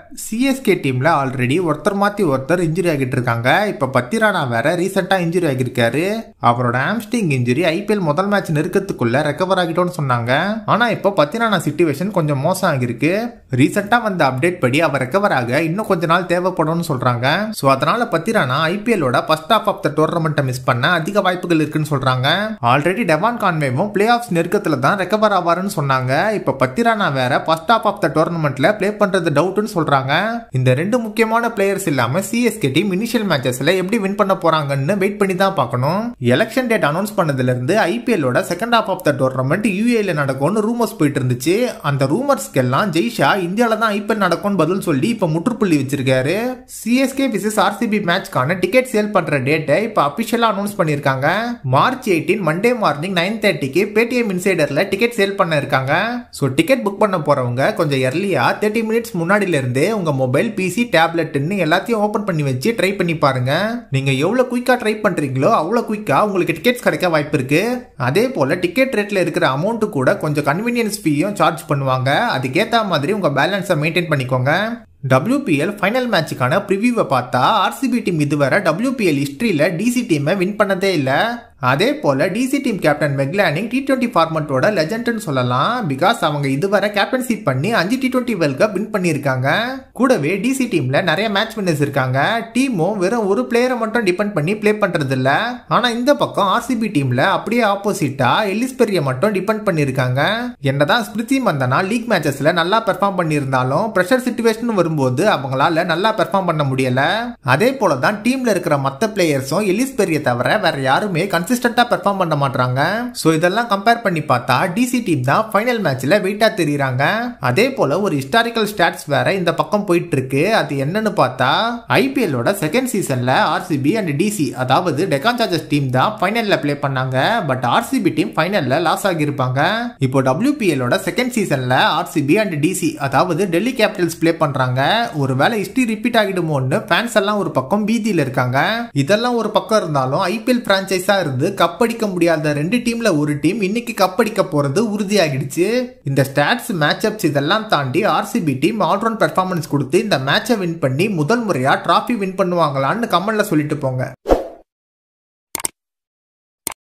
CSK டீம்ல already ஒருத்தர் மாத்தி ஒருத்தர் இன்ஜுரி ஆகிட்டு இருக்காங்க இப்ப பத்திரானா வேற ரீசெண்டா இன்ஜுரி ஆகியிருக்காரு அவரோட ஆம்ஸ்டிங் இன்ஜுரி ஐபிஎல் முதல் மேட்ச் நெருக்கத்துக்குள்ள ரெக்கவர் ஆகிட்டோம்னு சொன்னாங்க ஆனா இப்போ பத்திரானா சிச்சுவேஷன் கொஞ்சம் மோசம் ஆகிருக்கு ரீசெண்டா வந்த அப்டேட் படி அவர் ரெக்கவர் ஆக இன்னும் கொஞ்ச நாள் தேவைப்படும்னு சொல்றாங்க சோ அதனால பத்திரானா ஐபிஎல்லோட ஃபர்ஸ்ட் ஆஃப் ஆஃப் த டோர்னமெண்ட்டை மிஸ் பண்ண அதிக வாய்ப்புகள் இருக்குன்னு சொல்றாங்க ஆல்ரெடி டெவான் கான்வேவும் பிளே ஆஃப்ஸ் நெருக்கத்துல தான் ரெக்கவர் ஆவாருன்னு சொன்னாங்க இப்ப பத்திரானா வேற ஃபர்ஸ்ட் ஆஃப் ஆஃப் த டோர்னமெண்ட்ல ப்ளே பண்றது டவுட்னு சொல்றாங்க இந்த ரெண்டு முக்கியமான பிளேயர்ஸ் இல்லாம சிஎஸ்கே டீம் இனிஷியல் மேட்சஸ்ல எப்படி வின் பண்ண போறாங்கன்னு வெயிட் பண்ணி தான் பார்க்கணும் எலெக்ஷன் டேட் அனௌன்ஸ் பண்ணதுல இருந்து ஐபிஎல்லோட second half of the tournament யூஏல நடக்கும்னு ரூமர்ஸ் போயிட்டு இருந்துச்சு அந்த ரூமர்ஸ்க்கு எல்லாம் ஜெய்ஷா இந்தியால தான் ஐபிஎல் நடக்கும்னு பதில் சொல்லி இப்ப முற்றுப்புள்ளி வச்சிருக்காரு சிஎஸ்கே விசஸ் ஆர்சிபி மேட்ச்க்கான டிக்கெட் சேல் பண்ற டேட்டை இப்ப அபிஷியலா அனௌன்ஸ் பண்ணிருக்காங்க March eighteen Monday morning nine தேர்ட்டிக்கு பேடிஎம் இன்சைடர்ல டிக்கெட் சேல் பண்ண இருக்காங்க ஸோ டிக்கெட் புக் பண்ண போறவங்க கொஞ்சம் எர்லியா தேர்ட்டி மினிட்ஸ் முன்னாடில இருந்தே உங்க மொபைல் பிசி டேப்லெட்னு எல்லாத்தையும் ஓபன் பண்ணி வச்சு ட்ரை பண்ணி பாருங்க நீங்க எவ்வளவு குயிக்கா ட்ரை பண்றீங்களோ அவ்வளவு குயிக்கா உங்களுக்கு டிக்கெட்ஸ் கிடைக்க வாய்ப்பு இருக்கு அதே போல டிக்கெட் ரேட்ல இருக்கிற அமௌண்ட் கூட கொஞ்சம் கன்வீனியன்ஸ் ஃபீயும் சார்ஜ் பண்ணுவாங்க அதுக்கேத்த மாதிரி உங்க பேலன்ஸை மெயின்டைன் பண்ணிக்கோங்க WPL ஃபைனல் மேட்சுக்கான ப்ரிவியூவை பார்த்தா ஆர்சிபி டீம் இதுவரை WPL ஹிஸ்டரியில் டிசி டீமை வின் பண்ணதே இல்லை அதே போல DC team captain Meg Lanning T twenty ஃபார்மட்டோட லெஜண்ட்னு சொல்லலாம் பிகாஸ் அவங்க இதுவரை கேப்டன்ஷிப் பண்ணி அஞ்சு T twenty world cup win பண்ணியிருக்காங்க கூடவே டிசி டீம்ல நிறைய மேட்ச் வின்னர்ஸ் இருக்காங்க டீமும் வெறும் ஒரு பிளேயரை மட்டும் டிபெண்ட் பண்ணி ப்ளே பண்றது இல்ல ஆனா இந்த பக்கம் ஆர்சிபி டீம்ல அப்படியே ஆப்போசிட்டா எல்லிஸ் பெரிய மட்டும் டிபெண்ட் பண்ணியிருக்காங்க என்னதான் ஸ்மிருதி மந்தனா லீக் மேட்சஸ்ல நல்லா பெர்ஃபார்ம் பண்ணியிருந்தாலும் ப்ரெஷர் சுச்சுவேஷன் வரும்போது அவங்களால நல்லா பெர்ஃபார்ம் பண்ண முடியல அதே போல தான் டீம்ல இருக்கிற மற்ற பிளேயர்ஸும் எல்லிஸ் பெரிய தவிர வேற யாருமே கன்சிஸ்டண்டா பெர்ஃபார்ம் பண்ண மாட்டாங்க சோ இதெல்லாம் கம்பேர் பண்ணி பார்த்தா டிசி டீம் தான் ஃபைனல் மேட்ச்ல வெயிட்டா தெரியுறாங்க அதே போல ஒரு ஹிஸ்டாரிக்கல் ஸ்டாட்ஸ் வேற இந்த பக்கம் போயிட்டு இருக்கு அது என்னன்னு பார்த்தா ஐபிஎல்லோட செகண்ட் சீசன்ல ஆர்சிபி அண்ட் டிசி அதாவது டெக்கான் சார்ஜஸ் டீம் தான் ஃபைனல்ல ப்ளே பண்ணாங்க பட் ஆர்சிபி டீம் ஃபைனல்ல லாஸ் ஆகியிருப்பாங்க இப்போ டபிள்யூபிஎல்லோட செகண்ட் சீசன்ல ஆர்சிபி அண்ட் டிசி அதாவது டெல்லி கேபிட்டல்ஸ் ப்ளே பண்றாங்க ஒருவேளை ஹிஸ்டரி ரிப்பீட் ஆகிடுமோன்னு ஃபேன்ஸ் எல்லாம் ஒரு பக்கம் பீதியில இருக்காங்க இதெல்லாம் ஒரு பக்கம் இருந்தாலும் ஐபிஎல் பிரான்ச்சைஸா இருந்து கப் அடிக்க முடியாத ரெண்டு டீம்ல ஒரு டீம் இன்னைக்கு கப் அடிக்க போறது உறுதியாகிடுச்சு இந்த ஸ்டாட்ஸ் மேட்ச் அப்ஸ் இதெல்லாம் தாண்டி ஆர்சிபி டீம் ஆல்ரவுண்ட் பெர்ஃபார்மன்ஸ் கொடுத்து இந்த மேட்சை வின் பண்ணி முதல் முறையா டிராஃபி வின் பண்ணுவாங்களான்னு கமெண்ட்ல சொல்லிட்டு போங்க